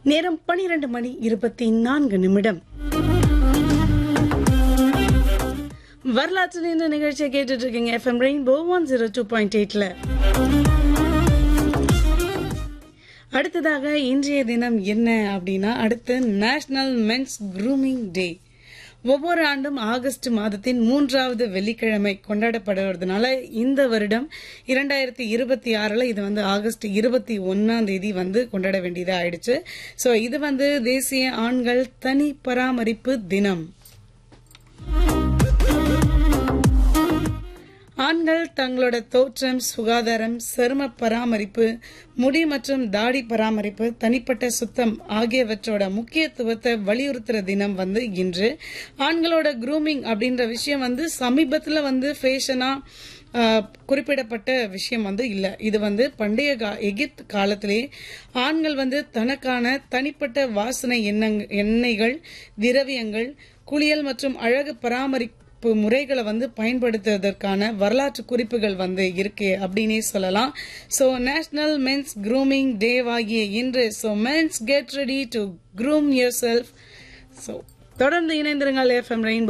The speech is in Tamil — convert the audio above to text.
நேரம் பனிரெண்டு மணி இருபத்தி நான்கு நிமிடம் வரலாற்று இந்த நிகழ்ச்சியை கேட்டுட்டு இருக்கீங்க FM rainbow one zero two point எயிட்ல அடுத்ததாக இன்றைய தினம் என்ன அப்படின்னா அடுத்து நேஷனல் மென்ஸ் க்ரூமிங் டே ஒவ்வொரு ஆண்டும் ஆகஸ்ட் மாதத்தின் மூன்றாவது வெள்ளிக்கிழமை கொண்டாடப்படுவதனால இந்த வருடம் இரண்டாயிரத்தி இருபத்தி ஆறுல இது வந்து ஆகஸ்ட் இருபத்தி ஒன்னாம் தேதி வந்து கொண்டாட வேண்டியதா ஆயிடுச்சு சோ இது வந்து தேசிய ஆண்கள் தனி பராமரிப்பு தினம் ஆண்கள் தங்களோட தோற்றம் சுகாதாரம் சரும பராமரிப்பு முடி மற்றும் தாடி பராமரிப்பு தனிப்பட்ட சுத்தம் ஆகியவற்றோட முக்கியத்துவத்தை வலியுறுத்துற தினம் வந்து இன்று ஆண்களோட க்ரூமிங் அப்படின்ற விஷயம் வந்து சமீபத்துல வந்து ஃபேஷனா குறிப்பிடப்பட்ட விஷயம் வந்து இல்ல இது வந்து பண்டைய கா- எகிப்த் காலத்திலே ஆண்கள் வந்து தனக்கான தனிப்பட்ட வாசனை எண்ணங்- எண்ணெய்கள் திரவியங்கள் குளியல் மற்றும் அழகு பராமரிப்பு முறைகளை வந்து பயன்படுத்துவதற்கான வரலாற்று குறிப்புகள் வந்து இருக்கு அப்படின்னே சொல்லலாம் so national men's grooming day ஆகிய இன்று so men's get ready to groom yourself so தொடர்ந்து இணைந்திருங்கள் எஃப்எம் ரெயின்போ